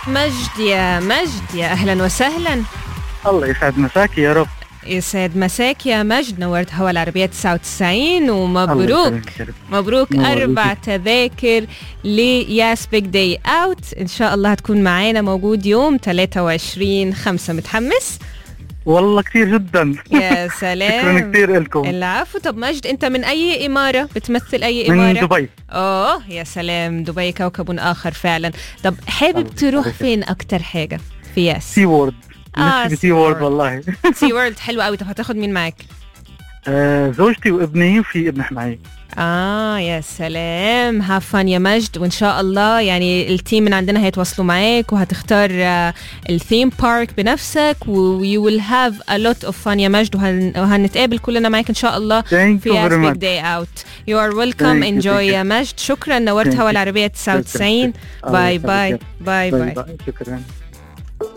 مجد يا مجد يا أهلا وسهلا الله يسعد مساكي يا رب يسعد مساك يا مجد نورت هوا العربية 99 ومبروك مبروك أربع تذاكر لياس بيج داي أوت إن شاء الله هتكون معانا موجود يوم 23 5 متحمس؟ والله كثير جدا يا سلام شكرا كثير لكم العفو طب مجد انت من اي اماره بتمثل اي اماره من دبي اه يا سلام دبي كوكب اخر فعلا طب حابب تروح فين اكتر حاجه في ياس سي وورد آه، نفسي سي سي وورد وورد. والله سي وورلد حلو قوي طب هتاخد مين معاك آه، زوجتي وابني وفي ابن معي اه يا سلام هاف فان يا مجد وان شاء الله يعني التيم من عندنا هيتواصلوا معاك وهتختار آه، الثيم بارك بنفسك ويو ويل هاف ا لوت اوف فان يا مجد وهن- وهنتقابل كلنا معاك ان شاء الله ثانك في يو ياس فيري بيج ماتش داي اوت يو ار ويلكم Thank you, انجوي thank you. يا مجد شكرا نورت Thank هوا you. العربيه 99 الله باي يسعدك. باي باي باي باي باي شكرا